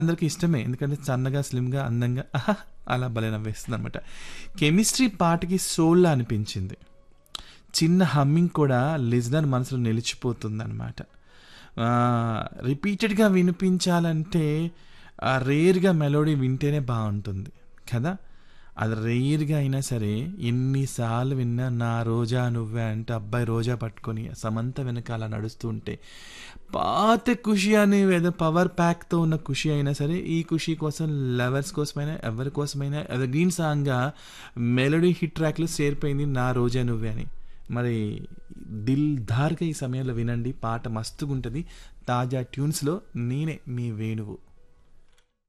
అందరికీ ఇష్టమే ఎందుకంటే సన్నగా స్లిమ్గా అందంగా ఆహా అలా భలే నవ్వేస్తుంది అనమాట కెమిస్ట్రీ పాటకి సోల్లా అనిపించింది చిన్న హమ్మింగ్ కూడా లిజనర్ మనసులో నిలిచిపోతుంది అనమాట రిపీటెడ్గా వినిపించాలంటే రేర్గా మెలోడీ వింటేనే బాగుంటుంది కదా అది రేర్గా అయినా సరే ఎన్నిసార్లు విన్నా నా రోజా నువ్వే అంటే అబ్బాయి రోజా పట్టుకొని సమంత వెనకాల నడుస్తూ ఉంటే పాత ఖుషి అనే ఏదో పవర్ ప్యాక్తో ఉన్న ఖుషి అయినా సరే ఈ ఖుషి కోసం లవర్స్ కోసమైనా ఎవరి కోసమైనా ఎవరి గ్రీన్ సాంగ్గా మెలోడీ హిట్ ట్రాక్లో చేరిపోయింది నా రోజా నువ్వే అని మరి దిల్ ధార్గా ఈ సమయంలో వినండి పాట మస్తుగా ఉంటుంది తాజా ట్యూన్స్లో నేనే మీ వేణువు